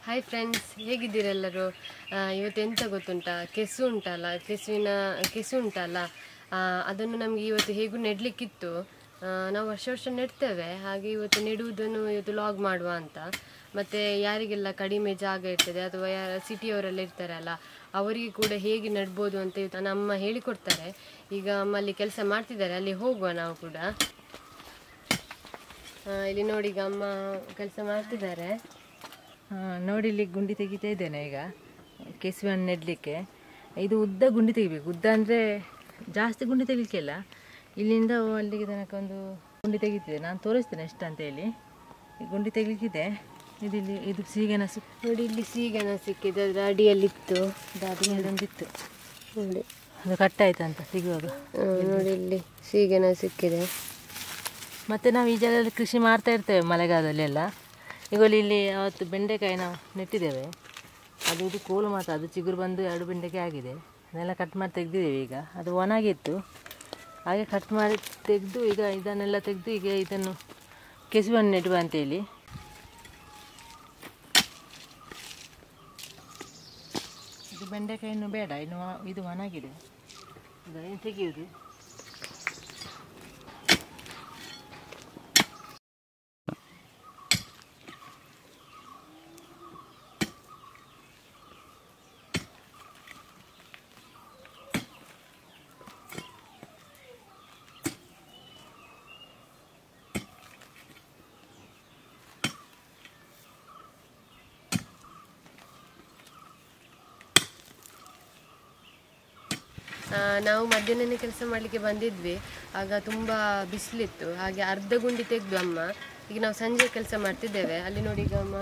Hi friends ಹೇಗಿದ್ದೀರೆಲ್ಲರೂ ಆ, ಇವತ್ತು ಎಂತ ಗೊತ್ತುಂಟಾ ಕೆಸು ಉಂಟಲ್ಲ ಕೆಸುವಿನ ಕೆಸು ಉಂಟಲ್ಲ ಆ, ಅದನ್ನು ನಮಗೆ ಇವತ್ತು ಹೇಗೂ ನೆಡಲಿಕ್ಕಿತ್ತು ನಾವು ವರ್ಷ ವರ್ಷ ನೆಡ್ತೇವೆ ಹಾಗೆ ಇವತ್ತು ನೆಡುವುದನ್ನು ಇವತ್ತು ಲಾಗ್ ಮಾಡುವ ಅಂತ ಮತ್ತು ಯಾರಿಗೆಲ್ಲ ಕಡಿಮೆ ಜಾಗ ಇರ್ತದೆ ಅಥವಾ ಯಾರ ಸಿಟಿಯವರೆಲ್ಲ ಇರ್ತಾರಲ್ಲ ಅವರಿಗೆ ಕೂಡ ಹೇಗೆ ನೆಡ್ಬೋದು ಅಂತ ಇವತ್ತು ನಮ್ಮ ಹೇಳಿಕೊಡ್ತಾರೆ ಈಗ ಅಮ್ಮ ಅಲ್ಲಿ ಕೆಲಸ ಮಾಡ್ತಿದ್ದಾರೆ ಅಲ್ಲಿ ಹೋಗುವ ನಾವು ಕೂಡ ಆ, ಇಲ್ಲಿ ನೋಡಿ ಈಗ ಅಮ್ಮ ಕೆಲಸ ಮಾಡ್ತಿದ್ದಾರೆ ಆ, ನೋಡಿ ಇಲ್ಲಿ ಗುಂಡಿ ತೆಗಿತಾ ಇದ್ದೇನೆ ಈಗ ಕೆಸುವನ್ನು ನೆಡಲಿಕ್ಕೆ ಇದು ಉದ್ದ ಗುಂಡಿ ತೆಗಿಬೇಕು ಉದ್ದ ಅಂದರೆ ಜಾಸ್ತಿ ಗುಂಡಿ ತೆಗಿಲಿಕ್ಕಿಲ್ಲ ಇಲ್ಲಿಂದ ಅಲ್ಲಿಗೆ ತನಕ ಒಂದು ಗುಂಡಿ ತೆಗಿತಿದೆ ನಾನು ತೋರಿಸ್ತೇನೆ ಎಷ್ಟು ಅಂತ ಹೇಳಿ ಈ ಗುಂಡಿ ತೆಗಿಲಿಕ್ಕಿದೆ ಇದು ಇಲ್ಲಿ ಇದು ಸೀಗೆಣಸು ನೋಡಿ ಇಲ್ಲಿ ಸೀಗನ ಸಿಕ್ಕಿದೆ ಅದರ ಅಡಿಯಲ್ಲಿತ್ತು ದಾದಿ ಮೇಲೊಂದಿತ್ತು ನೋಡಿ ಅದು ಕಟ್ಟಾಯ್ತಂತ ಸಿಗುವಾಗ ಆ, ನೋಡಿ ಇಲ್ಲಿ ಸೀಗನ ಸಿಕ್ಕಿದೆ ಮತ್ತು ನಾವು ಈ ಜಾಗದಲ್ಲಿ ಕೃಷಿ ಮಾಡ್ತಾ ಇರ್ತೇವೆ ಮಳೆಗಾಲದಲ್ಲೆಲ್ಲ ಈಗ ಇಲ್ಲಿ ಅವತ್ತು ಬೆಂಡೆಕಾಯಿ ನಾವು ನೆಟ್ಟಿದ್ದೇವೆ ಅದು ಇದು ಕೋಲು ಮಾತ್ರ ಅದು ಚಿಗುರು ಬಂದು ಎರಡು ಬೆಂಡೆಕಾಯಿ ಆಗಿದೆ ಅದನ್ನೆಲ್ಲ ಕಟ್ ಮಾಡಿ ತೆಗೆದಿದ್ದೇವೆ ಈಗ ಅದು ಒಣಗಿತ್ತು ಹಾಗೆ ಕಟ್ ಮಾಡಿ ತೆಗೆದು ಈಗ ಇದನ್ನೆಲ್ಲ ತೆಗೆದು ಈಗ ಇದನ್ನು ಕೆಸುವನ್ನು ನೆಡುವ ಅಂತೇಳಿ ಇದು ಬೆಂಡೆಕಾಯಿ ಇನ್ನು ಬೇಡ ಇನ್ನು ಒಣ- ಇದು ಒಣಗಿದೆ ಇದನ್ನು ತೆಗೆಯುವುದು ಆ, ನಾವು ಮಧ್ಯಾಹ್ನನೇ ಕೆಲಸ ಮಾಡಲಿಕ್ಕೆ ಬಂದಿದ್ವಿ ಆಗ ತುಂಬ ಬಿಸಿಲಿತ್ತು ಹಾಗೆ ಅರ್ಧ ಗುಂಡಿ ತೆಗೆದು ಅಮ್ಮ ಈಗ ನಾವು ಸಂಜೆ ಕೆಲಸ ಮಾಡ್ತಿದ್ದೇವೆ ಅಲ್ಲಿ ನೋಡಿ ಈಗ ಅಮ್ಮ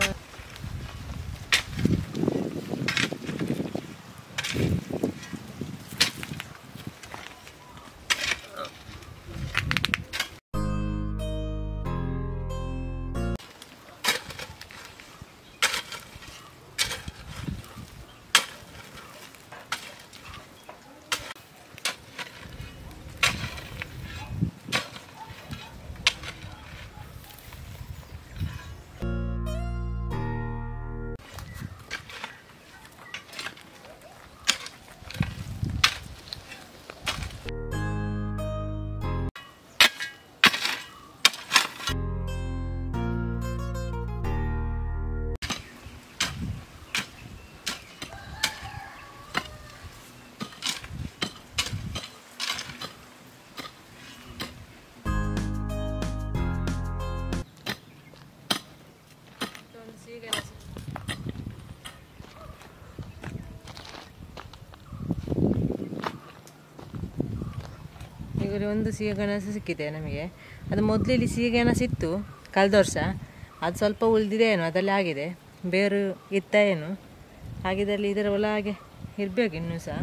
ಈಗ ಇಲ್ಲಿ ಒಂದು ಸಿಹಿಗೆಣಸು ಸಿಕ್ಕಿದೆ ನಮಗೆ ಅದು ಮೊದಲು ಇಲ್ಲಿ ಸಿಹಿಗೆಣಸು ಇತ್ತು ಕಳೆದ ವರ್ಷ ಅದು ಸ್ವಲ್ಪ ಉಳಿದಿದೆ ಏನು ಅದರಲ್ಲಿ ಆಗಿದೆ ಬೇರು ಇತ್ತ ಏನು ಹಾಗಿದ್ದಲ್ಲಿ ಇದರ ಒಳಗೆ ಇರಬೇಕು ಇನ್ನೂ ಸಹ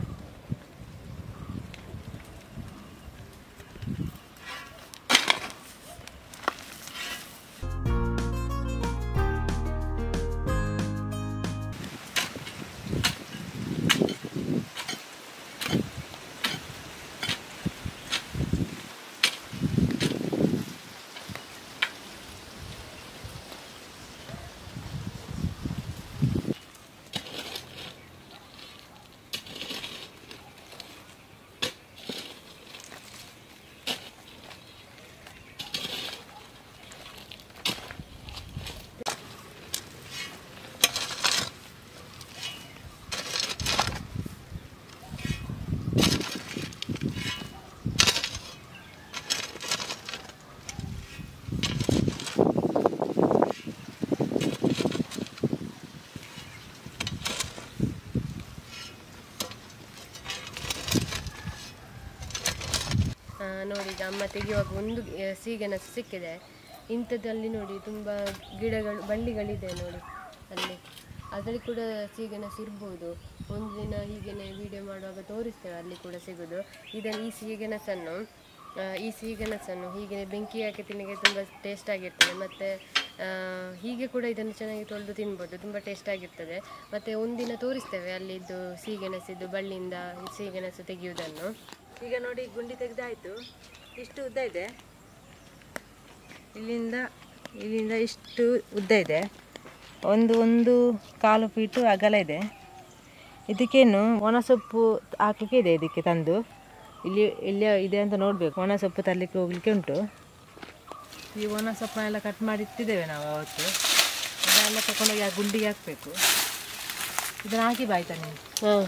ಆ, ನೋಡಿ ಈಗ ಅಮ್ಮ ತೆಗೆಯುವಾಗ ಒಂದು ಆ, ಸೀಗೆಣಸು ಸಿಕ್ಕಿದೆ ಇಂಥದ್ದಲ್ಲಿ ನೋಡಿ ತುಂಬ ಗಿಡಗಳು ಬಳ್ಳಿಗಳಿದೆ ನೋಡಿ ಅಲ್ಲಿ ಅದರಲ್ಲಿ ಕೂಡ ಸೀಗೆಣಸು ಇರ್ಬೋದು ಒಂದು ದಿನ ಹೀಗೇನೆ ವಿಡಿಯೋ ಮಾಡುವಾಗ ತೋರಿಸ್ತೇವೆ ಅಲ್ಲಿ ಕೂಡ ಸಿಗೋದು ಇದನ್ನು ಈ ಸೀಗೆಣಸನ್ನು ಆ, ಈ ಸಿಹಿಗೆಣಸನ್ನು ಹೀಗೆ ಬೆಂಕಿ ಹಾಕಿ ತಿನ್ನಕ್ಕೆ ತುಂಬ ಟೇಸ್ಟ್ ಆಗಿರ್ತದೆ ಮತ್ತು ಹೀಗೆ ಕೂಡ ಇದನ್ನು ಚೆನ್ನಾಗಿ ತೊಳೆದು ತಿನ್ಬೋದು ತುಂಬ ಟೇಸ್ಟ್ ಆಗಿರ್ತದೆ ಮತ್ತು ಒಂದಿನ ತೋರಿಸ್ತೇವೆ ಅಲ್ಲಿದ್ದು ಸಿಹಿಗೆಣಸಿದ್ದು ಬಳ್ಳಿಯಿಂದ ಸಿಹಿಗೆಣಸು ತೆಗೆಯುವುದನ್ನು ಈಗ ನೋಡಿ ಗುಂಡಿ ತೆಗೆದಾಯ್ತು ಇಷ್ಟು ಉದ್ದ ಇದೆ ಇಲ್ಲಿಂದ ಇಲ್ಲಿಂದ ಇಷ್ಟು ಉದ್ದ ಇದೆ ಒಂದು ಒಂದು ಕಾಲು ಫೀಟು ಅಗಲ ಇದೆ ಇದಕ್ಕೇನು ಒಣಸೊಪ್ಪು ಹಾಕಲಿಕ್ಕೆ ಇದೆ ಇದಕ್ಕೆ ತಂದು ಇಲ್ಲಿ ಇಲ್ಲಿ ಇದೆ ಅಂತ ನೋಡಬೇಕು ಒಣ ಸೊಪ್ಪು ತರಲಿಕ್ಕೆ ಹೋಗ್ಲಿಕ್ಕೆ ಉಂಟು ಈ ಒಣ ಸೊಪ್ಪನ್ನೆಲ್ಲ ಕಟ್ ಮಾಡಿ ಇಟ್ಟಿದ್ದೇವೆ ನಾವು ಅವತ್ತು ಅದೆಲ್ಲ ತಗೊಂಡೋಗಿ ಆ ಗುಂಡಿಗೆ ಹಾಕಬೇಕು ಇದನ್ನು ಹಾಕಿ ಬಾಯ್ತಾ ನೀನು ಹಾಂ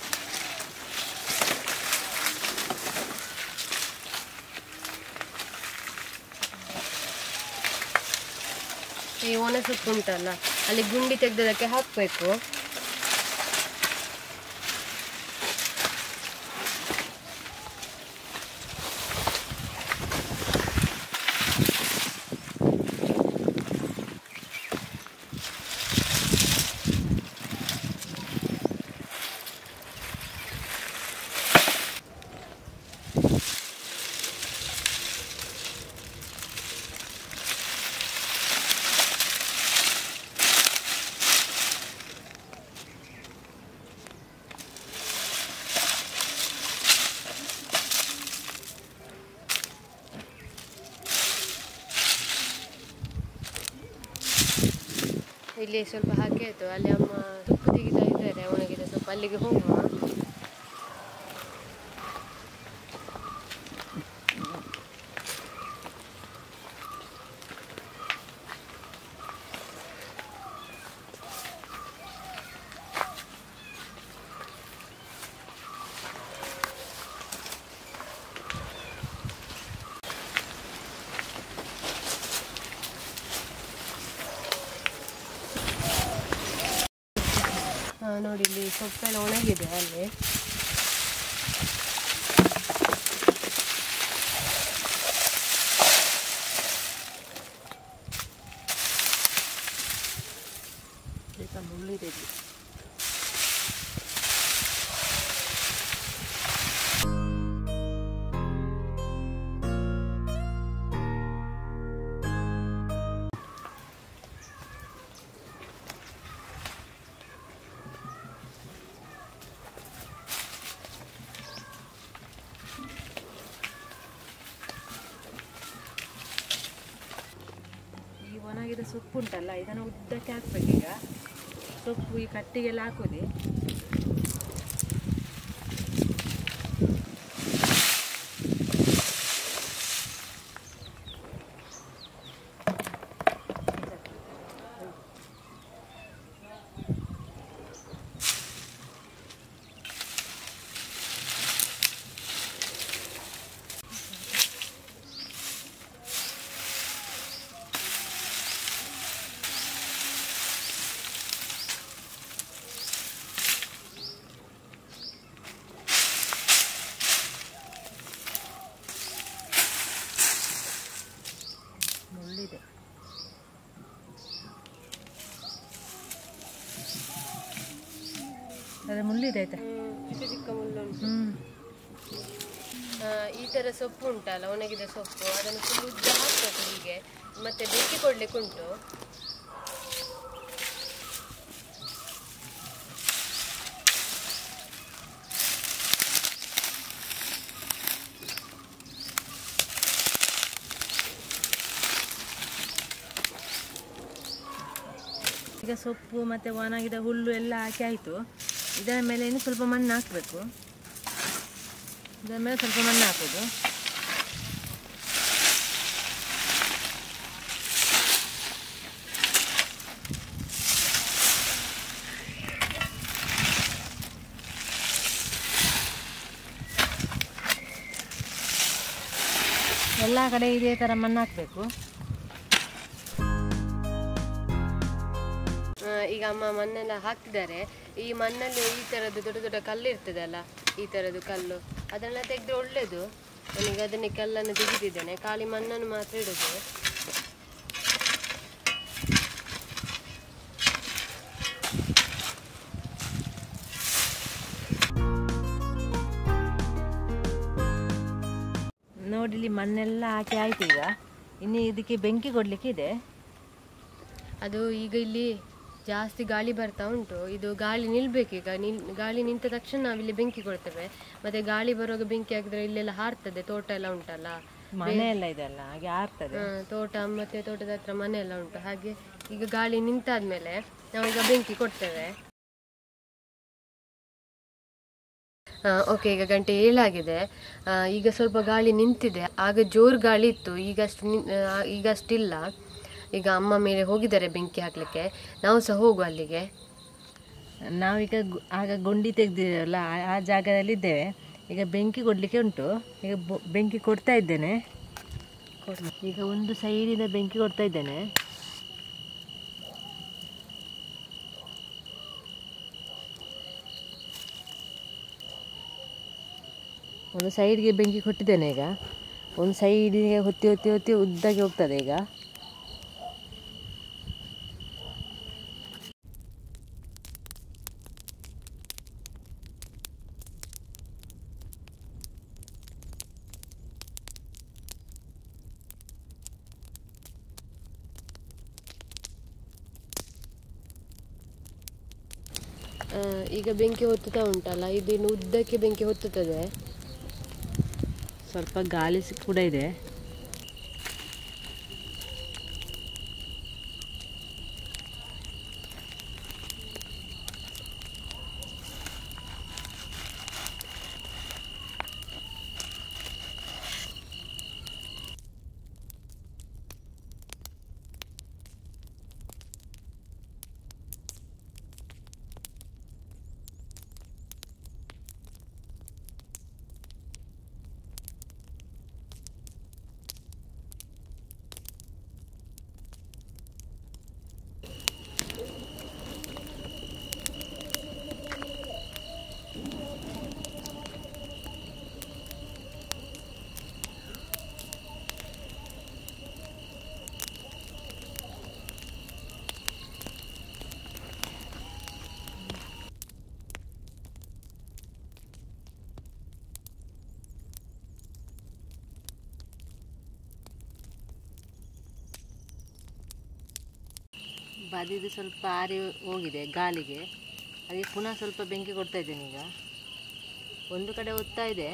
ಈ ಒಣ ಸೊಪ್ಪು ಉಂಟಲ್ಲ ಅಲ್ಲಿ ಗುಂಡಿ ತೆಗ್ದದಕ್ಕೆ ಹಾಕಬೇಕು ಇಲ್ಲಿ ಸ್ವಲ್ಪ ಹಾಕಿ ಆಯ್ತು ಅಲ್ಲಿ ಅಮ್ಮ ತುಪ್ಪ ತೆಗಿತಾ ಇದ್ದಾರೆ ಒಣಗಿದ ಸ್ವಲ್ಪ ಅಲ್ಲಿಗೆ ಹೋಗುವ ಹಾ, ನೋಡಿ ಇಲ್ಲಿ ಸೊಪ್ಪೆಲ್ಲ ಒಣಗಿದೆ ಅಲ್ಲಿ ಸ್ವಲ್ಪ ಮುಳ್ಳಿದೆ ಇಲ್ಲಿ. ಈ ಒಣಗಿದ ಸೊಪ್ಪು ಉಂಟಲ್ಲ ಇದನ್ನು ಉದ್ದಕ್ಕೆ ಹಾಕ್ಬೇಕೀಗ ಸೊಪ್ಪು ಈ ಕಟ್ಟಿಗೆಲ್ಲ ಹಾಕೋದೆ ಮುಳ್ಳಿದೆ ಅದೇ ಮುಳ್ಳಿದೆ ಆಯ್ತಾ ಚಿಕ್ಕ ಚಿಕ್ಕ ಮುಳ್ಳು ಉಂಟು ಹ್ಞೂ ಆ, ಈ ತರ ಸೊಪ್ಪು ಉಂಟಲ್ಲ ಒಣಗಿದ ಸೊಪ್ಪು ಅದನ್ನು ಫುಲ್ ಉದ್ದ ಹಾಕ್ಬೇಕು ಹೀಗೆ ಮತ್ತೆ ಬೆಂಕಿ ಕೊಡ್ಲಿಕ್ಕೆ ಉಂಟು ಈಗ ಸೊಪ್ಪು ಮತ್ತು ಒಣಗಿದ ಹುಲ್ಲು ಎಲ್ಲ ಹಾಕಿ ಆಯಿತು ಇದರ ಮೇಲೆ ಇನ್ನು ಸ್ವಲ್ಪ ಮಣ್ಣು ಹಾಕಬೇಕು ಇದರ ಮೇಲೆ ಸ್ವಲ್ಪ ಮಣ್ಣು ಹಾಕೋದು ಎಲ್ಲ ಕಡೆ ಇದೇ ಥರ ಮಣ್ಣು ಹಾಕಬೇಕು ಆ, ಈಗ ಅಮ್ಮ ಮಣ್ಣೆಲ್ಲ ಹಾಕ್ತಿದ್ದಾರೆ ಈ ಮಣ್ಣಲ್ಲಿ ಈ ತರದ್ದು ದೊಡ್ಡ ದೊಡ್ಡ ಕಲ್ಲು ಇರ್ತದಲ್ಲ ಈ ತರದ್ದು ಕಲ್ಲು ಅದನ್ನೆಲ್ಲ ತೆಗೆದ್ರೆ ಒಳ್ಳೇದು ನನಗೆ ಅದನ್ನೇ ಕಲ್ಲನ್ನು ತೆಗೆದಿದ್ದೇನೆ ಖಾಲಿ ಮಣ್ಣನ್ನು ಮಾತ್ರ ಇಡೋದು ನೋಡಿ ಇಲ್ಲಿ ಮಣ್ಣೆಲ್ಲ ಹಾಕಿ ಆಯ್ತು ಈಗ ಇನ್ನು ಇದಕ್ಕೆ ಬೆಂಕಿ ಕೊಡಲಿಕ್ಕೆ ಇದೆ ಅದು ಈಗ ಇಲ್ಲಿ ಜಾಸ್ತಿ ಗಾಳಿ ಬರ್ತಾ ಉಂಟು ಇದು ಗಾಳಿ ನಿಲ್ಬೇಕು ಈಗ ನಿಲ್ ಗಾಳಿ ನಿಂತ ತಕ್ಷಣ ನಾವಿಲ್ಲಿ ಬೆಂಕಿ ಕೊಡ್ತೇವೆ ಮತ್ತೆ ಗಾಳಿ ಬರುವಾಗ ಬೆಂಕಿ ಹಾಕಿದ್ರೆ ಇಲ್ಲೆಲ್ಲ ಹಾರ್ತದೆ ತೋಟ ಎಲ್ಲ ಉಂಟಲ್ಲ ಮನೆ ಎಲ್ಲ ಇದೆಲ್ಲ ಹಾಗೆ ಆರ್ತದೆ ಆ, ತೋಟ ಮತ್ತೆ ತೋಟದ ಹತ್ರ ಮನೆ ಎಲ್ಲ ಉಂಟು ಹಾಗೆ ಈಗ ಗಾಳಿ ನಿಂತಾದ್ಮೇಲೆ ನಾವೀಗ ಬೆಂಕಿ ಕೊಡ್ತೇವೆ ಓಕೆ ಈಗ ಗಂಟೆ ಏಳಾಗಿದೆ ಆ, ಈಗ ಸ್ವಲ್ಪ ಗಾಳಿ ನಿಂತಿದೆ ಆಗ ಜೋರು ಗಾಳಿ ಇತ್ತು ಈಗ ಅಷ್ಟು ನಿನ್ ಆ, ಈಗ ಅಷ್ಟಿಲ್ಲ ಈಗ ಅಮ್ಮ ಮೇಲೆ ಹೋಗಿದ್ದಾರೆ ಬೆಂಕಿ ಹಾಕಲಿಕ್ಕೆ ನಾವು ಸಹ ಹೋಗುವ ಅಲ್ಲಿಗೆ ನಾವೀಗ ಗು- ಆಗ ಗುಂಡಿ ತೆಗೆದಿರಲ್ಲ ಆ ಜಾಗದಲ್ಲಿ ಇದ್ದೇವೆ ಈಗ ಬೆಂಕಿ ಕೊಡಲಿಕ್ಕೆ ಉಂಟು ಈಗ ಬೊ- ಬೆಂಕಿ ಕೊಡ್ತಾ ಇದ್ದೇನೆ ಈಗ ಒಂದು ಸೈಡಿಂದ ಬೆಂಕಿ ಕೊಡ್ತಾ ಇದ್ದೇನೆ ಒಂದು ಸೈಡ್ಗೆ ಬೆಂಕಿ ಕೊಟ್ಟಿದ್ದೇನೆ ಈಗ ಒಂದು ಸೈಡಿಗೆ ಹೊತ್ತಿ ಹೊತ್ತಿ ಹೊತ್ತಿ ಉದ್ದಾಗಿ ಹೋಗ್ತದೆ ಈಗ ಆ, ಈಗ ಬೆಂಕಿ ಹೊತ್ತುತ್ತಾ ಉಂಟಲ್ಲ ಇದು ಇನ್ನು ಉದ್ದಕ್ಕೆ ಬೆಂಕಿ ಹೊತ್ತುತ್ತದೆ ಸ್ವಲ್ಪ ಗಾಳಿ ಸಿ- ಕೂಡ ಇದೆ ಬದಿದು ಸ್ವಲ್ಪ ಆರಿ ಹೋಗಿದೆ ಗಾಳಿಗೆ ಅದಕ್ಕೆ ಪುನಃ ಸ್ವಲ್ಪ ಬೆಂಕಿ ಕೊಡ್ತಾ ಇದ್ದೇನೆ ಈಗ ಒಂದು ಕಡೆ ಒತ್ತಾ ಇದೆ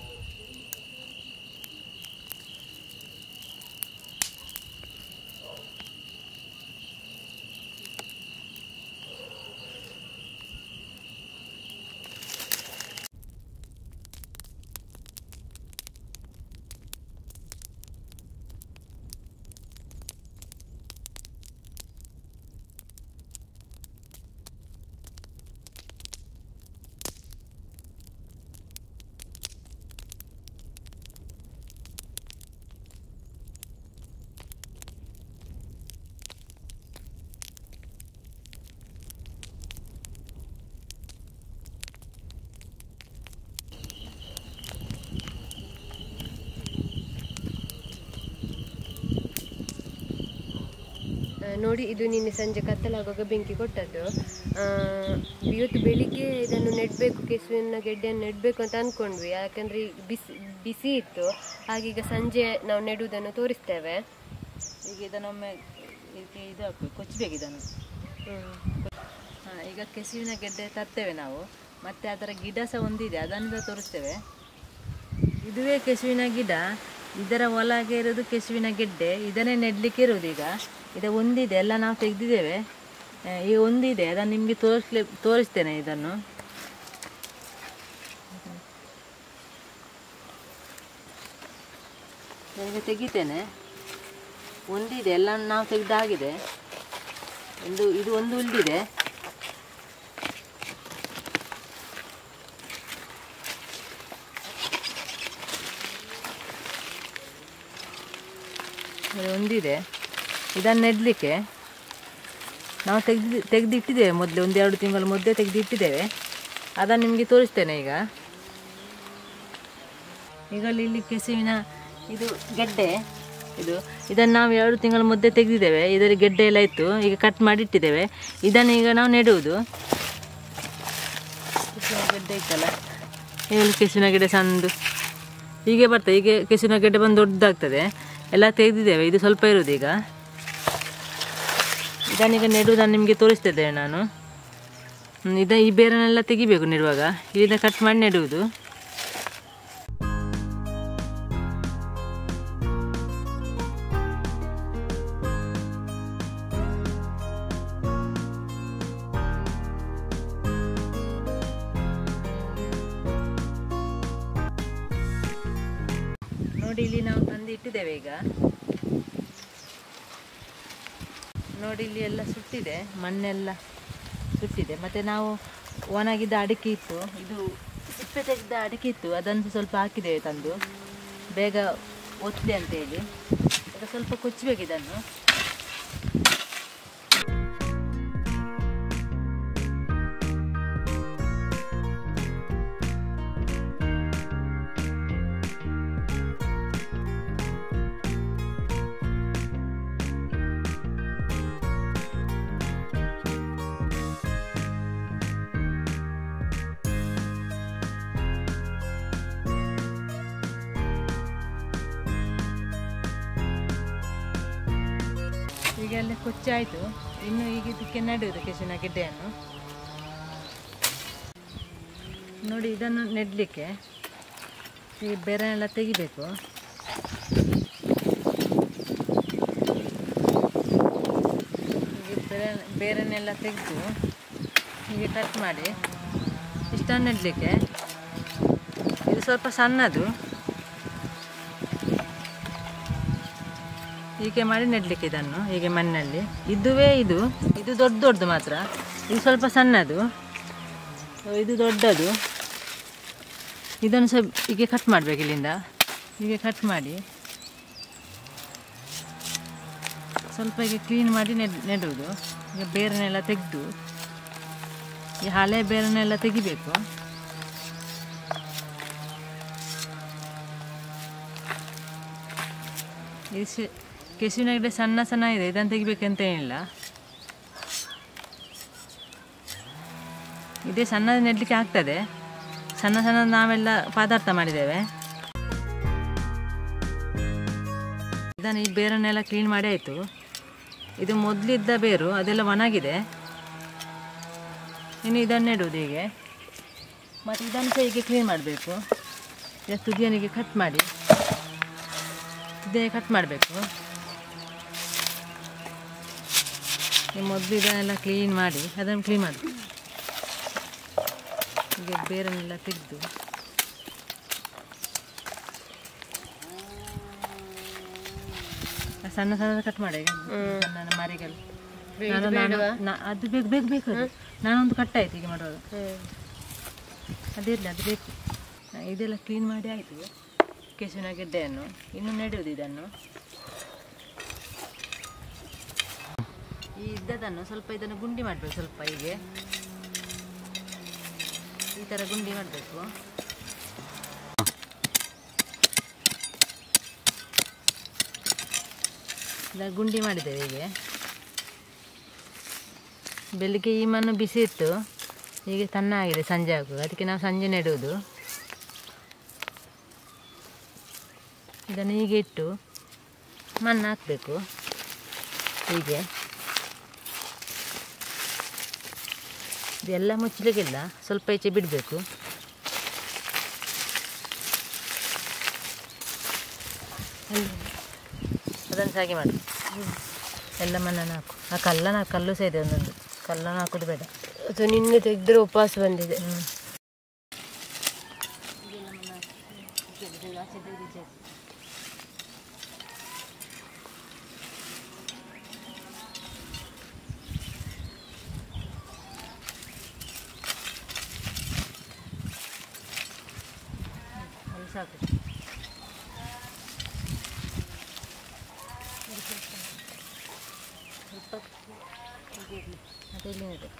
ಆ, ನೋಡಿ ಇದು ನಿನ್ನೆ ಸಂಜೆ ಕತ್ತಲಾಗುವಾಗ ಬೆಂಕಿ ಕೊಟ್ಟದ್ದು ಆ, ಇವತ್ತು ಬೆಳಿಗ್ಗೆ ಇದನ್ನು ನೆಡಬೇಕು ಕೆಸುವಿನ ಗೆಡ್ಡೆಯನ್ನು ನೆಡಬೇಕು ಅಂತ ಅಂದ್ಕೊಂಡ್ವಿ ಯಾಕಂದರೆ ಬಿಸಿ ಬಿಸಿ ಇತ್ತು ಹಾಗೀಗ ಸಂಜೆ ನಾವು ನೆಡುವುದನ್ನು ತೋರಿಸ್ತೇವೆ ಈಗ ಇದನ್ನೊಮ್ಮೆ ಇದಕ್ಕೆ ಇದು ಹಾಕ್ಬೇಕು ಕೊಚ್ಚಬೇಕು ಇದನ್ನು ಹ್ಮ್. ಹಾ, ಈಗ ಕೆಸುವಿನ ಗೆಡ್ಡೆ ತರ್ತೇವೆ ನಾವು ಮತ್ತು ಅದರ ಗಿಡ ಸಹ ಒಂದಿದೆ ಅದನ್ನು ಸಹ ತೋರಿಸ್ತೇವೆ ಇದುವೇ ಕೆಸುವಿನ ಗಿಡ ಇದರ ಒಳಗೆ ಇರೋದು ಕೆಸುವಿನ ಗೆಡ್ಡೆ ಇದನ್ನೇ ನೆಡಲಿಕ್ಕೆ ಇರೋದು ಈಗ ಇದು ಒಂದಿದೆ ಎಲ್ಲ ನಾವು ತೆಗೆದಿದ್ದೇವೆ ಈ ಒಂದಿದೆ ಅದನ್ನು ನಿಮಗೆ ತೋರಿಸ್ಲಿ ತೋರಿಸ್ತೇನೆ ಇದನ್ನು ಈಗ ತೆಗಿತೇನೆ ಒಂದಿದೆ ಎಲ್ಲ ನಾವು ತೆಗೆದಾಗಿದೆ ಒಂದು ಇದು ಒಂದು ಉಳಿದಿದೆ ಇದು ಒಂದಿದೆ ಇದನ್ನು ನೆಡಲಿಕ್ಕೆ ನಾವು ತೆಗೆದು ತೆಗೆದಿಟ್ಟಿದ್ದೇವೆ ಮೊದಲು ಒಂದು ಎರಡು ತಿಂಗಳ ಮೊದಲೇ ತೆಗೆದಿಟ್ಟಿದ್ದೇವೆ ಅದನ್ನು ನಿಮಗೆ ತೋರಿಸ್ತೇನೆ ಈಗ ಈಗ ಇಲ್ಲಿ ಕೆಸುವಿನ ಇದು ಗೆಡ್ಡೆ ಇದು ಇದನ್ನು ನಾವು ಎರಡು ತಿಂಗಳ ಮೊದಲೇ ತೆಗೆದಿದ್ದೇವೆ ಇದರಲ್ಲಿ ಗೆಡ್ಡೆ ಎಲ್ಲ ಇತ್ತು ಈಗ ಕಟ್ ಮಾಡಿ ಇಟ್ಟಿದ್ದೇವೆ ಇದನ್ನು ಈಗ ನಾವು ನೆಡುವುದು ಕೆಸುವಿನ ಗೆಡ್ಡೆ ಇತ್ತಲ್ಲ ಇಲ್ಲಿ ಕೆಸುವಿನ ಗೆಡ್ಡೆ ಸಂದು ಹೀಗೆ ಬರ್ತದೆ ಹೀಗೆ ಕೆಸುವಿನ ಗೆಡ್ಡೆ ಬಂದು ದೊಡ್ಡದಾಗ್ತದೆ ಎಲ್ಲ ತೆಗೆದಿದ್ದೇವೆ ಇದು ಸ್ವಲ್ಪ ಇರೋದು ಈಗ ಇದನ್ನೀಗ ನೆಡುವುದನ್ನು ನಿಮಗೆ ತೋರಿಸ್ತಿದ್ದೇನೆ ನಾನು ಹ್ಮ್, ಇದ ಈ ಬೇರನ್ನೆಲ್ಲ ತೆಗಿಬೇಕು ನೆಡುವಾಗ ಇಲ್ಲಿಂದ ಕಟ್ ಮಾಡಿ ನೆಡುವುದು ನೋಡಿ ಇಲ್ಲಿ ನಾವು ತಂದು ಇಟ್ಟಿದ್ದೇವೆ ಈಗ ನೋಡಿ ಇಲ್ಲಿ ಎಲ್ಲ ಸುಟ್ಟಿದೆ ಮಣ್ಣೆಲ್ಲ ಸುಟ್ಟಿದೆ ಮತ್ತು ನಾವು ಒಣಗಿದ್ದ ಅಡಿಕೆ ಇತ್ತು ಇದು ಸಿಪ್ಪೆ ತೆಗೆದ ಅಡಿಕೆ ಇತ್ತು ಅದನ್ನು ಸ್ವಲ್ಪ ಹಾಕಿದ್ದೇವೆ ತಂದು ಬೇಗ ಒತ್ತಲಿ ಅಂತೇಳಿ ಈಗ ಸ್ವಲ್ಪ ಕೊಚ್ಚಬೇಕು ಇದನ್ನು ಈಗ ಎಲ್ಲ ಕೊಚ್ಚಾಯಿತು ಇನ್ನು ಈಗ ಇದಕ್ಕೆ ನೆಡುವುದು ಕೆಸುವಿನ ಗೆಡ್ಡೆಯನ್ನು ನೋಡಿ ಇದನ್ನು ನೆಡಲಿಕ್ಕೆ ಈ ಬೆರನೆಲ್ಲ ತೆಗಿಬೇಕು ಹೀಗೆ ಬೇರೆ ಬೇರೆನೆಲ್ಲ ತೆಗೆದು ಹೀಗೆ ಕಟ್ ಮಾಡಿ ಇಷ್ಟನ್ನು ನೆಡಲಿಕ್ಕೆ ಇದು ಸ್ವಲ್ಪ ಸಣ್ಣದು ಹೀಗೆ ಮಾಡಿ ನೆಡಲಿಕ್ಕೆ ಇದನ್ನು ಹೀಗೆ ಮಣ್ಣಲ್ಲಿ ಇದುವೇ ಇದು ಇದು ದೊಡ್ಡ ದೊಡ್ಡದು ಮಾತ್ರ ಇದು ಸ್ವಲ್ಪ ಸಣ್ಣದು ಇದು ದೊಡ್ಡದು ಇದನ್ನು ಸಹ ಹೀಗೆ ಕಟ್ ಮಾಡಬೇಕು ಇಲ್ಲಿಂದ ಹೀಗೆ ಕಟ್ ಮಾಡಿ ಸ್ವಲ್ಪ ಹೀಗೆ ಕ್ಲೀನ್ ಮಾಡಿ ನೆಡ್ ನೆಡುವುದು ಈಗ ಬೇರನ್ನೆಲ್ಲ ತೆಗೆದು ಈ ಹಳೆ ಬೇರನ್ನೆಲ್ಲ ತೆಗಿಬೇಕು ಈ ಸಿ- ಕೆಸುವಿನ ಗಿಡ ಸಣ್ಣ ಸಣ್ಣ ಇದೆ ಇದನ್ನು ತೆಗಿಬೇಕಂತ ಏನಿಲ್ಲ ಇದೇ ಸಣ್ಣ ನೆಡಲಿಕ್ಕೆ ಆಗ್ತದೆ ಸಣ್ಣ ಸಣ್ಣ ನಾವೆಲ್ಲ ಪದಾರ್ಥ ಮಾಡಿದ್ದೇವೆ ಇದನ್ನು ಈ ಬೇರನ್ನೆಲ್ಲ ಕ್ಲೀನ್ ಮಾಡಿ ಆಯಿತು ಇದು ಮೊದಲಿದ್ದ ಬೇರು ಅದೆಲ್ಲ ಒಣಗಿದೆ ಇನ್ನು ಇದನ್ನು ನೆಡುವುದು ಹೀಗೆ ಮತ್ತು ಇದನ್ನು ಸಹ ಹೀಗೆ ಕ್ಲೀನ್ ಮಾಡಬೇಕು ಈಗ ತುದಿಯನಿಗೆ ಕಟ್ ಮಾಡಿ ಇದೇ ಕಟ್ ಮಾಡಬೇಕು ಈ ಮೊದಲು ಇದನ್ನೆಲ್ಲ ಕ್ಲೀನ್ ಮಾಡಿ ಅದನ್ನು ಕ್ಲೀನ್ ಮಾಡಿ ಹೀಗೆ ಬೇರನ್ನೆಲ್ಲ ತೆಗೆದು ಸಣ್ಣ ಸಣ್ಣ ಕಟ್ ಮಾಡಿ ಸಣ್ಣ ಸಣ್ಣ ಮರಿಗಳು ನಾನು- ನಾನು- ನಾ- ಅದು ಬೇಕು ಬೇಕು ಬೇಕು ಅದು. ನಾನೊಂದು ಕಟ್ ಆಯ್ತು ಈಗ ಮಾಡುವಾಗ ಅದಿರಲಿ ಅದು ಬೇಕು ನಾ ಇದೆಲ್ಲ ಕ್ಲೀನ್ ಮಾಡಿ ಆಯಿತು ಕೆಸುವಿನ ಗೆಡ್ಡೆಯನ್ನು ಇನ್ನು ನೆಡುವುದು ಇದನ್ನು ಈ ಇದ್ದದನ್ನು ಸ್ವಲ್ಪ ಇದನ್ನು ಗುಂಡಿ ಮಾಡಬೇಕು ಸ್ವಲ್ಪ ಹೀಗೆ ಈ ಥರ ಗುಂಡಿ ಮಾಡಬೇಕು ಇದನ್ನು ಗುಂಡಿ ಮಾಡಿದ್ದೇವೆ ಹೀಗೆ ಬೆಳಿಗ್ಗೆ ಈ ಮಣ್ಣು ಬಿಸಿ ಇತ್ತು ಹೀಗೆ ತನ್ನ ಆಗಿದೆ ಸಂಜೆ ಆಗುವಾಗ ಅದಕ್ಕೆ ನಾವು ಸಂಜೆ ನೆಡುವುದು ಇದನ್ನು ಹೀಗೆ ಇಟ್ಟು ಮಣ್ಣು ಹಾಕಬೇಕು ಹೀಗೆ ಇದೆಲ್ಲ ಮುಚ್ಚಲಿಕ್ಕಿಲ್ಲ ಸ್ವಲ್ಪ ಈಚೆ ಬಿಡಬೇಕು ಅದನ್ನು ಸಾಗಿ ಮಾಡಿ ಎಲ್ಲ ಮಣ್ಣನ್ನು ಹಾಕು ಆ ಕಲ್ಲನ್ನು ಕಲ್ಲು ಸಹ ಇದೆ ಒಂದೊಂದು ಕಲ್ಲನ್ನು ಹಾಕೋದು ಬೇಡ ಅದು ನಿನ್ನೆ ತೆಗೆದ್ರೆ ಉಪವಾಸ ಬಂದಿದೆ ಅಲ್ಲಿ ಸಾಕು ಸ್ವಲ್ಪ ಹೀಗೆ ಇರ್ಲಿ. ಮತ್ತೆ ಇಲ್ಲಿ ನೆಡು.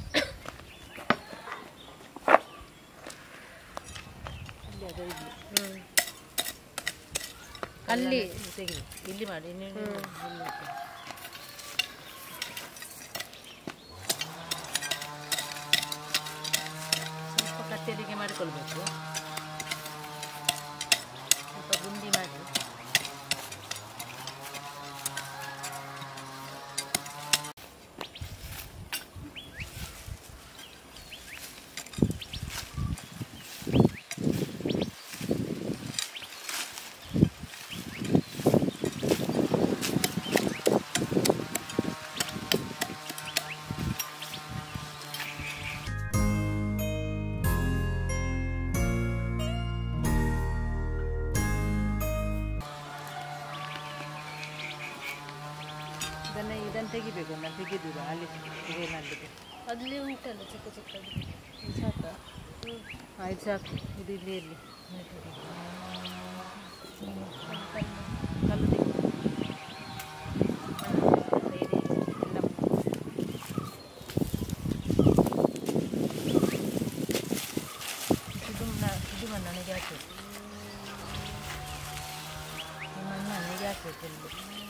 ಇಲ್ಲಿ ಅದು ಇರ್ಲಿ. ಅಲ್ಲಿ ಇಲ್ಲಿ ತೆಗಿಲಿ ಇಲ್ಲಿ ಮಾಡಿ ಇನ್ನೇನು ಇಲ್ಲಿ ಇಟ್ಟು. ಸ್ವಲ್ಪ ಕತ್ತರಿಗೆ ಮಾಡಿಕೊಳ್ಬೇಕು ಸ್ವಲ್ಪ ಗುಂಡಿ ಮಾಡಿ ತೆಗಿಬೇಕು ನಾನು ತೆಗೆದು ಅಲ್ಲಿ ಇದೆ ನಲ್ಲಿಗೆ ಅಲ್ಲಿ ಉಂಟಲ್ಲ ಚಿಕ್ಕ ಚಿಕ್ಕದು ಇದು ಸಾಕಾ ಹ್ಞೂ ಆಯ್ತು ಸಾಕು ಇದು ಇಲ್ಲಿ ಇರಲಿ ಕಲ್ಲು ತೆಗಿ ಇದು ನ- ಇದು ಮಣ್ಣು ನನಗೆ ಹಾಕಬೇಕು ಈ ಮಣ್ಣು ನನಗೆ ಹಾಕಬೇಕು ಇಲ್ಲಿ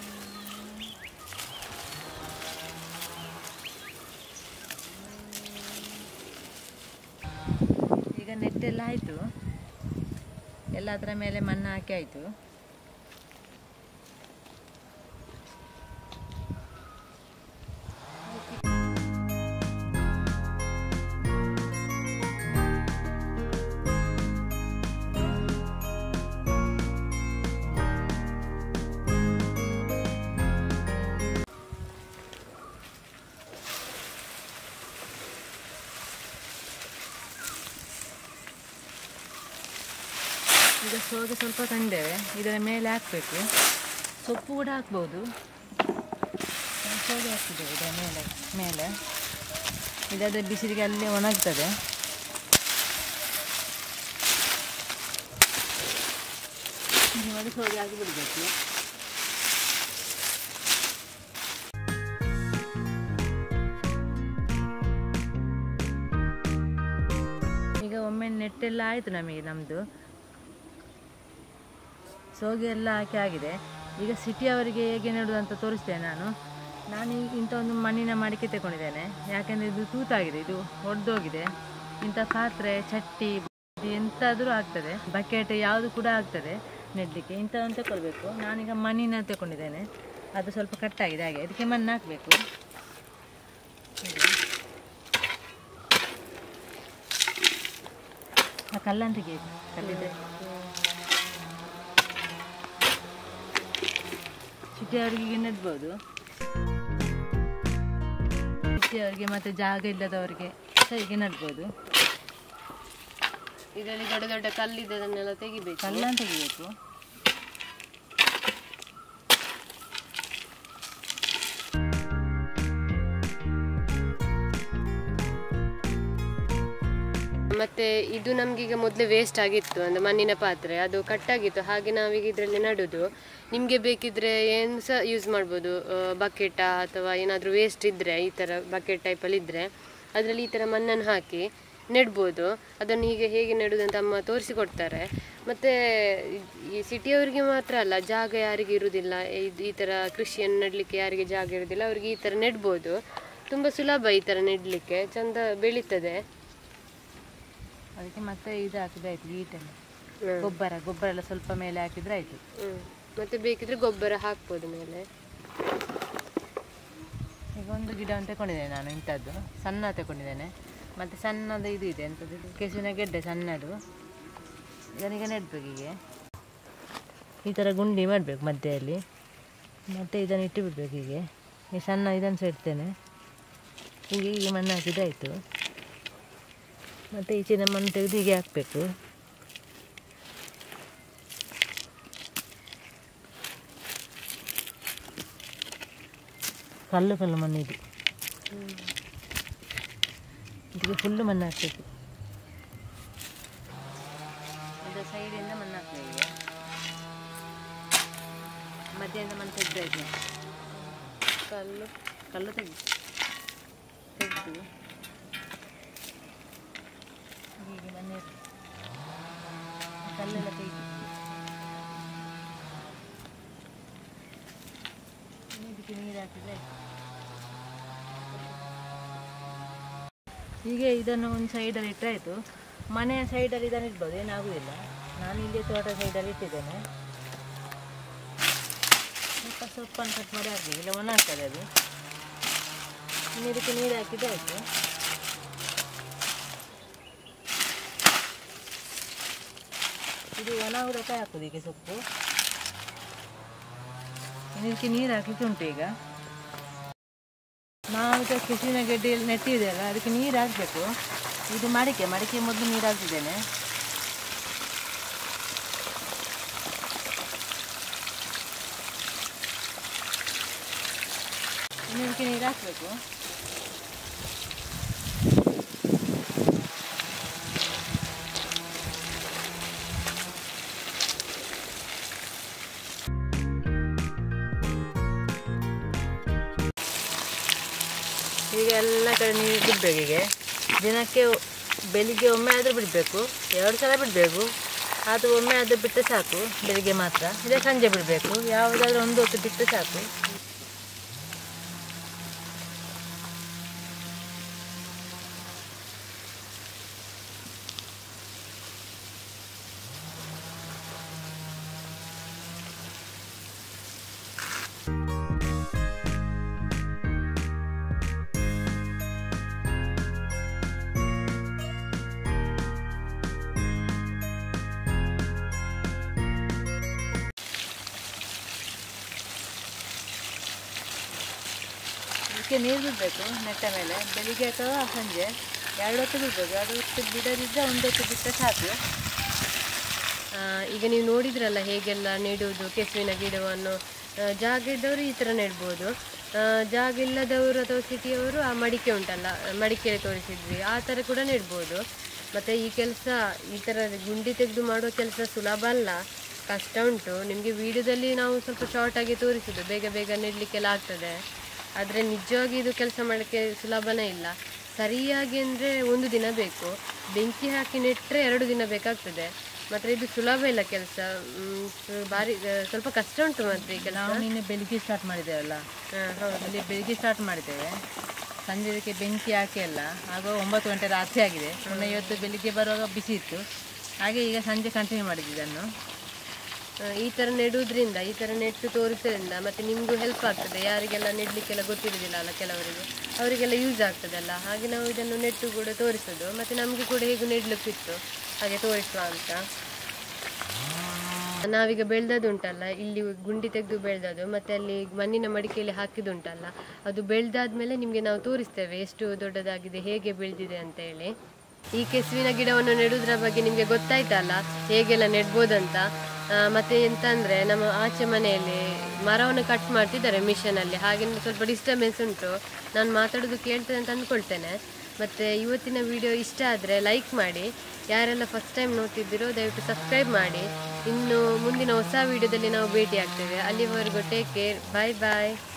ಈಗ ನೆಟ್ಟೆಲ್ಲ ಆಯಿತು ಎಲ್ಲ ಅದರ ಮೇಲೆ ಮಣ್ಣು ಹಾಕಿ ಆಯಿತು ಈಗ ಸೋಗೆ ಸ್ವಲ್ಪ ತಂದೇವೆ ಇದರ ಮೇಲೆ ಹಾಕಬೇಕು ಸೊಪ್ಪು ಕೂಡ ಹಾಕ್ಬೋದು ನಾನು ಸೋಗೆ ಹಾಕ್ತಿದ್ದೇವೆ ಇದರ ಮೇಲೆ ಮೇಲೆ ಇದಾದ ಬಿಸಿಲಿಗೆ ಅಲ್ಲೇ ಒಣಗ್ತದೆ ಹೀಗೆ ಮಾಡಿ ಸೋಗೆ ಹಾಕಿ ಬಿಡಬೇಕು ಈಗ ಒಮ್ಮೆ ನೆಟ್ಟೆಲ್ಲ ಆಯಿತು ನಮಗೆ ನಮ್ಮದು ಸೋಗೆ ಎಲ್ಲ ಹಾಕಿ ಆಗಿದೆ ಈಗ ಸಿಟಿಯವರಿಗೆ ಹೇಗೆ ನೆಡುವುದು ಅಂತ ತೋರಿಸ್ತೇನೆ ನಾನು ನಾನು ಈ ಇಂಥ ಒಂದು ಮಣ್ಣಿನ ಮಡಿಕೆ ತಗೊಂಡಿದ್ದೇನೆ ಯಾಕೆಂದರೆ ಇದು ತೂತಾಗಿದೆ ಇದು ಒಡೆದೋಗಿದೆ ಇಂಥ ಪಾತ್ರೆ ಚಟ್ಟಿ ಇದು ಎಂತಾದರೂ ಆಗ್ತದೆ ಬಕೆಟ್ ಯಾವುದು ಕೂಡ ಆಗ್ತದೆ ನೆಡಲಿಕ್ಕೆ ಇಂಥವನ್ನು ತಗೊಳ್ಬೇಕು ನಾನೀಗ ಮಣ್ಣಿನ ತಗೊಂಡಿದ್ದೇನೆ ಅದು ಸ್ವಲ್ಪ ಕಟ್ಟಾಗಿದೆ ಹಾಗೆ ಅದಕ್ಕೆ ಮಣ್ಣು ಹಾಕಬೇಕು ಆ ಕಲ್ಲನ್ನು ತೆಗೆಯಿತು ಕಲ್ಲಿದೆ ಸಿಟಿಯವರಿಗೆ ನೆಡ್ಬೋದು ಸಿಟಿಯವರಿಗೆ ಮತ್ತು ಜಾಗ ಇಲ್ಲದವರಿಗೆ ಸಹ ಹೀಗೆ ನೆಡ್ಬೋದು ಇದರಲ್ಲಿ ದೊಡ್ಡ ದೊಡ್ಡ ಕಲ್ಲಿದ್ದದನ್ನೆಲ್ಲ ತೆಗಿಬೇಕು ಕಲ್ಲನ್ನು ತೆಗಿಬೇಕು ಮತ್ತೆ ಇದು ನಮ್ಗೀಗ ಮೊದಲೇ ವೇಸ್ಟ್ ಆಗಿತ್ತು ಅಂದ್ರೆ ಮಣ್ಣಿನ ಪಾತ್ರೆ ಅದು ಕಟ್ಟಾಗಿತ್ತು ಹಾಗೆ ನಾವೀಗ ಇದರಲ್ಲಿ ನಡುದು ನಿಮಗೆ ಬೇಕಿದ್ರೆ ಏನು ಸಹ ಯೂಸ್ ಮಾಡ್ಬೋದು ಬಕೆಟ ಅಥವಾ ಏನಾದರೂ ವೇಸ್ಟ್ ಇದ್ದರೆ ಈ ಥರ ಬಕೆಟ್ ಟೈಪಲ್ಲಿ ಇದ್ದರೆ ಅದರಲ್ಲಿ ಈ ಥರ ಮಣ್ಣನ್ನು ಹಾಕಿ ನೆಡ್ಬೋದು ಅದನ್ನು ಹೀಗೆ ಹೇಗೆ ನೆಡುವುದು ಅಂತ ಅಮ್ಮ ತೋರಿಸಿಕೊಡ್ತಾರೆ ಮತ್ತು ಈ ಸಿಟಿಯವರಿಗೆ ಮಾತ್ರ ಅಲ್ಲ ಜಾಗ ಯಾರಿಗೆ ಇರುವುದಿಲ್ಲ ಇದು ಈ ಥರ ಕೃಷಿಯನ್ನು ನೆಡಲಿಕ್ಕೆ ಯಾರಿಗೆ ಜಾಗ ಇರುವುದಿಲ್ಲ ಅವರಿಗೆ ಈ ಥರ ನೆಡ್ಬೋದು ತುಂಬ ಸುಲಭ ಈ ಥರ ನೆಡಲಿಕ್ಕೆ ಚಂದ ಬೆಳೀತದೆ ಅದಕ್ಕೆ ಮತ್ತೆ ಇದು ಹಾಕಿದ್ರೆ ಆಯ್ತು ಈಟೆಲ್ಲ ಹ್ಮ್. ಗೊಬ್ಬರ ಗೊಬ್ಬರ ಎಲ್ಲ ಸ್ವಲ್ಪ ಮೇಲೆ ಹಾಕಿದ್ರೆ ಆಯ್ತು ಹ್ಮ್. ಮತ್ತೆ ಬೇಕಿದ್ರೆ ಗೊಬ್ಬರ ಹಾಕ್ಬೋದು ಮೇಲೆ ಈಗ ಒಂದು ಗಿಡ ತಗೊಂಡಿದ್ದೇನೆ ನಾನು ಇಂಥದ್ದು ಸಣ್ಣ ತಗೊಂಡಿದ್ದೇನೆ ಮತ್ತು ಸಣ್ಣದು ಇದು ಇದೆ ಎಂಥದ್ದು ಇದು ಕೆಸುವಿನ ಗೆಡ್ಡೆ ಸಣ್ಣದು ಇದನ್ನೀಗ ನೆಡ್ಬೇಕು ಹೀಗೆ ಈ ಥರ ಗುಂಡಿ ಮಾಡಬೇಕು ಮಧ್ಯೆಯಲ್ಲಿ ಮತ್ತು ಇದನ್ನು ಇಟ್ಟು ಬಿಡ್ಬೇಕು ಹೀಗೆ ಈ ಸಣ್ಣ ಇದನ್ನು ಸಹ ಇಡ್ತೇನೆ ಹೀಗೆ ಹೀಗೆ ಮಣ್ಣು ಹಾಕಿದ್ರೆ ಆಯಿತು ಮತ್ತು ಈಚಿನ ಮಣ್ಣು ತೆಗೆದು ಹೀಗೆ ಹಾಕಬೇಕು ಕಲ್ಲು ಕಲ್ಲು ಮಣ್ಣು ಇದು ಇದಕ್ಕೆ ಫುಲ್ಲು ಮಣ್ಣು ಹಾಕಬೇಕು ಇದು ಸೈಡಿಂದ ಮಣ್ಣು ಹಾಕಬೇಕು ಮಧ್ಯದಿಂದ ಮಣ್ಣು ತೆಗೆದಾಯ್ತು ಕಲ್ಲು ಕಲ್ಲು ತೆಗಿ ತೆಗೆದು ಹೀಗೆ ಮಣ್ಣು ಇಟ್ಟು ಕಲ್ಲೆಲ್ಲ ತೆಗಿ ಇದಕ್ಕೆ ನೀರು ಹಾಕಿದ್ರೆ ಆಯ್ತು. ಹೀಗೆ ಇದನ್ನು ಒಂದು ಸೈಡಲ್ಲಿ ಇಟ್ಟರೆ ಆಯಿತು ಮನೆಯ ಸೈಡಲ್ಲಿ ಇದನ್ನು ಇಡ್ಬೋದು ಏನಾಗುವುದಿಲ್ಲ ನಾನು ಇಲ್ಲಿ ತೋಟ ಸೈಡಲ್ಲಿ ಇಟ್ಟಿದ್ದೇನೆ ಸ್ವಲ್ಪ ಸೊಪ್ಪನ್ನು ಕಟ್ ಮಾಡಿ ಹಾಕಬೇಕು ಇಲ್ಲ ಒಣ ಆಗ್ತದೆ ಅದು ಇನ್ನು ಇದಕ್ಕೆ ನೀರು ಹಾಕಿದ್ರೆ ಆಯಿತು ಇದು ಒಣ ಹುಡಕಾಯಿ ಹಾಕೋದು ಈಗ ಸೊಪ್ಪು ಇನ್ನು ಇದಕ್ಕೆ ನೀರು ಹಾಕಲಿಕ್ಕೆ ಉಂಟು ಈಗ ನಾವು ಈಗ ಕೃಷಿನ ಗೆಡ್ಡೆಯಲ್ಲಿ ನೆಟ್ಟಿದ್ದೇವೆ ಅದಕ್ಕೆ ನೀರು ಹಾಕಬೇಕು ಇದು ಮಡಿಕೆ ಮಡಿಕೆ ಮೊದಲು ನೀರು ಹಾಕ್ತಿದ್ದೇನೆ ಇನ್ನು ಇದಕ್ಕೆ ಇದಕ್ಕೆ ನೀರು ಹಾಕಬೇಕು ಈಗ ಎಲ್ಲ ಕಡೆ ನೀರು ಬಿಡಬೇಕು ಈಗ ದಿನಕ್ಕೆ ಬೆಳಿಗ್ಗೆ ಒಮ್ಮೆ ಆದರೂ ಬಿಡಬೇಕು ಎರಡು ಸಲ ಬಿಡಬೇಕು ಅದು ಒಮ್ಮೆ ಆದರೂ ಬಿಟ್ಟರೆ ಸಾಕು ಬೆಳಿಗ್ಗೆ ಮಾತ್ರ ಇಲ್ಲ ಸಂಜೆ ಬಿಡಬೇಕು ಯಾವುದಾದ್ರೂ ಒಂದು ಹೊತ್ತು ಬಿಟ್ಟರೆ ಸಾಕು ಇದಕ್ಕೆ ನೀರು ಬಿಡಬೇಕು ನೆಟ್ಟ ಮೇಲೆ ಬೆಳಿಗ್ಗೆ ಅಥವಾ ಸಂಜೆ ಎರಡು ಹೊತ್ತು ಬಿಡ್ಬೋದು ಎರಡು ಹೊತ್ತು ಬಿಡದಿದ್ದರೆ ಒಂದು ಹೊತ್ತು ಬಿಟ್ಟರೆ ಸಾಕು ಆ, ಈಗ ನೀವು ನೋಡಿದ್ರಲ್ಲ ಹೇಗೆಲ್ಲ ನೆಡುವುದು ಕೆಸುವಿನ ಗಿಡವನ್ನು ಆ, ಜಾಗ ಇದ್ದವರು ಈ ಥರ ನೆಡ್ಬೋದು ಆ, ಜಾಗ ಇಲ್ಲದವರು ಅಥವಾ ಸಿಟಿಯವರು ಆ ಮಡಿಕೆ ಉಂಟಲ್ಲ ಮಡಿಕೆ ತೋರಿಸಿದ್ವಿ ಆ ಥರ ಕೂಡ ನೆಡ್ಬೋದು ಮತ್ತು ಈ ಕೆಲಸ ಈ ಥರ ಗುಂಡಿ ತೆಗೆದು ಮಾಡುವ ಕೆಲಸ ಸುಲಭ ಅಲ್ಲ ಕಷ್ಟ ಉಂಟು ನಿಮಗೆ ವಿಡಿಯೋದಲ್ಲಿ ನಾವು ಸ್ವಲ್ಪ ಶಾರ್ಟಾಗಿ ತೋರಿಸಿದ್ದು ಬೇಗ ಬೇಗ ನೆಡಲಿಕ್ಕೆಲ್ಲ ಆಗ್ತದೆ ಆದರೆ ನಿಜವಾಗಿ ಇದು ಕೆಲಸ ಮಾಡೋಕ್ಕೆ ಸುಲಭನೇ ಇಲ್ಲ ಸರಿಯಾಗಿ ಅಂದರೆ ಒಂದು ದಿನ ಬೇಕು ಬೆಂಕಿ ಹಾಕಿ ನೆಟ್ಟರೆ ಎರಡು ದಿನ ಬೇಕಾಗ್ತದೆ ಮಾತ್ರ ಇದು ಸುಲಭ ಇಲ್ಲ ಕೆಲಸ ಭಾರಿ ಆ, ಸ್ವಲ್ಪ ಕಷ್ಟ ಉಂಟು ಮಾತ್ರ ಈ ಕೆಲಸ ನಾವು ನಿನ್ನೆ ಬೆಳಿಗ್ಗೆ ಸ್ಟಾರ್ಟ್ ಮಾಡಿದ್ದೇವಲ್ಲ ಹೌದು ಅಲ್ಲಿ ಬೆಳಿಗ್ಗೆ ಸ್ಟಾರ್ಟ್ ಮಾಡಿದ್ದೇವೆ ಸಂಜೆ ಇದಕ್ಕೆ ಬೆಂಕಿ ಹಾಕಿ ಎಲ್ಲ ಆಗ ಒಂಬತ್ತು ಗಂಟೆ ರಾತ್ರಿ ಆಗಿದೆ ಪುನಃ ಇವತ್ತು ಬೆಳಿಗ್ಗೆ ಬರುವಾಗ ಬಿಸಿ ಇತ್ತು ಹಾಗೆ ಈಗ ಸಂಜೆ ಕಂಟಿನ್ಯೂ ಮಾಡಿದ್ದು ಇದನ್ನು ಆ, ಈ ಥರ ನೆಡುವುದ್ರಿಂದ ಈ ಥರ ನೆಟ್ಟು ತೋರಿಸೋದ್ರಿಂದ ಮತ್ತು ನಿಮಗೂ ಹೆಲ್ಪ್ ಆಗ್ತದೆ ಯಾರಿಗೆಲ್ಲ ನೆಡಲಿಕ್ಕೆಲ್ಲ ಗೊತ್ತಿರೋದಿಲ್ಲ ಅಲ್ಲ ಕೆಲವರಿಗೆ ಅವರಿಗೆಲ್ಲ ಯೂಸ್ ಆಗ್ತದಲ್ಲ ಹಾಗೆ ನಾವು ಇದನ್ನು ನೆಟ್ಟು ಕೂಡ ತೋರಿಸೋದು ಮತ್ತು ನಮಗೂ ಕೂಡ ಹೇಗೂ ನೆಡ್ಲಿಕ್ಕಿತ್ತು ಹಾಗೆ ತೋರಿಸುವ ಅಂತ ನಾವೀಗ ಬೆಳೆದದ್ದು ಉಂಟಲ್ಲ ಇಲ್ಲಿ ಗುಂಡಿ ತೆಗೆದು ಬೆಳೆದದ್ದು ಮತ್ತೆ ಅಲ್ಲಿ ಮಣ್ಣಿನ ಮಡಿಕೆಯಲ್ಲಿ ಹಾಕಿದುಂಟಲ್ಲ ಅದು ಬೆಳೆದಾದ್ಮೇಲೆ ನಿಮಗೆ ನಾವು ತೋರಿಸ್ತೇವೆ ಎಷ್ಟು ದೊಡ್ಡದಾಗಿದೆ ಹೇಗೆ ಬೆಳೆದಿದೆ ಅಂತ ಹೇಳಿ ಈ ಕೆಸುವಿನ ಗಿಡವನ್ನು ನೆಡುವುದರ ಬಗ್ಗೆ ನಿಮಗೆ ಗೊತ್ತಾಯ್ತಲ್ಲ ಹೇಗೆಲ್ಲ ನೆಡ್ಬೋದಂತ ಆ, ಮತ್ತೆ ಎಂತ ಅಂದ್ರೆ ನಮ್ಮ ಆಚೆ ಮನೆಯಲ್ಲಿ ಮರವನ್ನು ಕಟ್ ಮಾಡ್ತಿದ್ದಾರೆ ಮಿಷನಲ್ಲಿ ಹಾಗೆ ಸ್ವಲ್ಪ ಡಿಸ್ಟರ್ಬೆನ್ಸ್ ಉಂಟು ನಾನು ಮಾತಾಡೋದು ಕೇಳ್ತೇನೆ ಅಂತ ಅಂದ್ಕೊಳ್ತೇನೆ ಮತ್ತು ಇವತ್ತಿನ ವಿಡಿಯೋ ಇಷ್ಟ ಆದರೆ ಲೈಕ್ ಮಾಡಿ ಯಾರೆಲ್ಲ ಫಸ್ಟ್ ಟೈಮ್ ನೋಡ್ತಿದ್ದೀರೋ ದಯವಿಟ್ಟು ಸಬ್ಸ್ಕ್ರೈಬ್ ಮಾಡಿ ಇನ್ನು ಮುಂದಿನ ಹೊಸ ವಿಡಿಯೋದಲ್ಲಿ ನಾವು ಭೇಟಿ ಆಗ್ತೇವೆ ಅಲ್ಲಿವರೆಗೂ ಟೇಕ್ ಕೇರ್ ಬಾಯ್ ಬಾಯ್